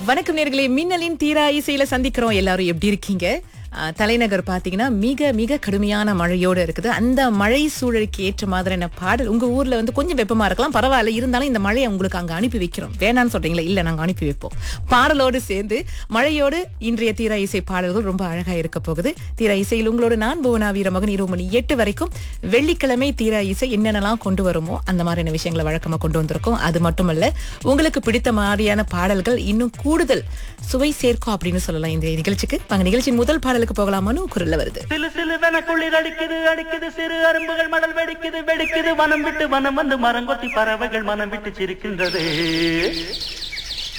வணக்கம் நேர்களே மின்னலின் தீரா இசையில சந்திக்கிறோம் எல்லாரும் எப்படி இருக்கீங்க ஆஹ், தலைநகர் பாத்தீங்கன்னா மிக மிக கடுமையான மழையோடு இருக்குது அந்த மழை சூழலுக்கு ஏற்ற மாதிரியான பாடல் உங்க ஊர்ல வந்து கொஞ்சம் வெப்பமா இருக்கலாம் பரவாயில்ல இருந்தாலும் இந்த மழையை உங்களுக்கு அங்க அனுப்பி வைக்கிறோம் வேணாம்னு சொல்றீங்களா இல்ல நாங்க அனுப்பி வைப்போம் பாடலோடு சேர்ந்து மழையோடு இன்றைய தீரா இசை பாடல்கள் ரொம்ப அழகா இருக்க போகுது தீரா இசையில் உங்களோட நான் புவனா வீரமகன் இரவு மணி எட்டு வரைக்கும் வெள்ளிக்கிழமை தீரா இசை என்னென்னலாம் கொண்டு வருமோ அந்த மாதிரியான விஷயங்களை வழக்கமா கொண்டு வந்திருக்கோம் அது மட்டுமல்ல உங்களுக்கு பிடித்த மாதிரியான பாடல்கள் இன்னும் கூடுதல் சுவை சேர்க்கும் அப்படின்னு சொல்லலாம் இந்த நிகழ்ச்சிக்கு வாங்க நிகழ்ச்சியின் முதல் பாடலுக்கு போகலாமான்னு குரல்ல வருது சிலு சிலுவென குளிர் அடிக்குது அடிக்குது சிறு அரும்புகள் மடல் வெடிக்குது வெடிக்குது வனம் விட்டு வனம் வந்து மரங்கொத்தி பறவைகள் மனம் விட்டு சிரிக்கின்றது